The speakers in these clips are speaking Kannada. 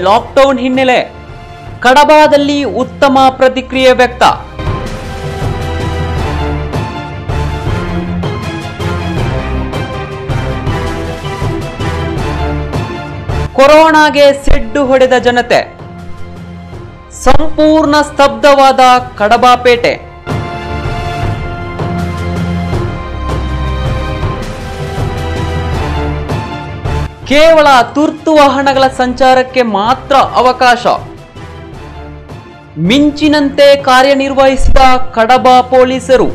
ಲಾಕ್ಡೌನ್ ಹಿನ್ನೆಲೆ ಕಡಬಾದಲ್ಲಿ ಉತ್ತಮ ಪ್ರತಿಕ್ರಿಯೆ ವ್ಯಕ್ತ ಕೊರೋನಾಗೆ ಸೆಡ್ಡು ಹೊಡೆದ ಜನತೆ ಸಂಪೂರ್ಣ ಸ್ತಬ್ಧವಾದ ಕಡಬಾಪೇಟೆ ಕೇವಲ ತುರ್ತು ವಾಹನಗಳ ಸಂಚಾರಕ್ಕೆ ಮಾತ್ರ ಅವಕಾಶ ಮಿಂಚಿನಂತೆ ಕಾರ್ಯನಿರ್ವಹಿಸಿದ ಕಡಬ ಪೊಲೀಸರು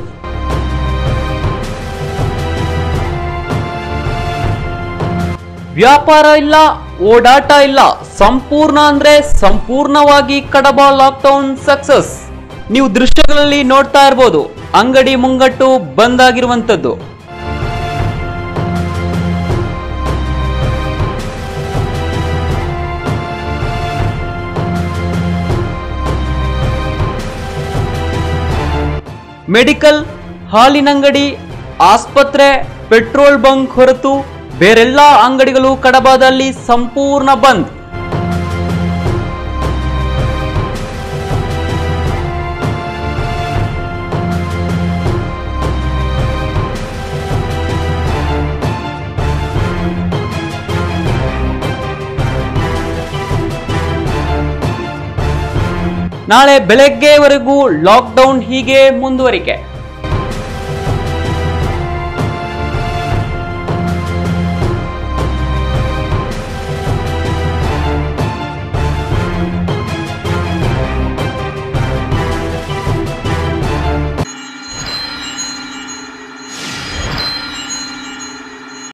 ವ್ಯಾಪಾರ ಇಲ್ಲ ಓಡಾಟ ಇಲ್ಲ ಸಂಪೂರ್ಣ ಅಂದ್ರೆ ಸಂಪೂರ್ಣವಾಗಿ ಕಡಬ ಲಾಕ್ಡೌನ್ ಸಕ್ಸಸ್ ನೀವು ದೃಶ್ಯಗಳಲ್ಲಿ ನೋಡ್ತಾ ಇರ್ಬೋದು ಅಂಗಡಿ ಮುಂಗಟ್ಟು ಬಂದ್ ಆಗಿರುವಂತದ್ದು ಮೆಡಿಕಲ್ ಹಾಲಿನಂಗಡಿ ಆಸ್ಪತ್ರೆ ಪೆಟ್ರೋಲ್ ಬಂಕ್ ಹೊರತು ಬೇರೆಲ್ಲ ಅಂಗಡಿಗಳು ಕಡಬದಲ್ಲಿ ಸಂಪೂರ್ಣ ಬಂದ್ ನಾಳೆ ಬೆಳಗ್ಗೆವರೆಗೂ ಲಾಕ್ಡೌನ್ ಹೀಗೆ ಮುಂದುವರಿಕೆ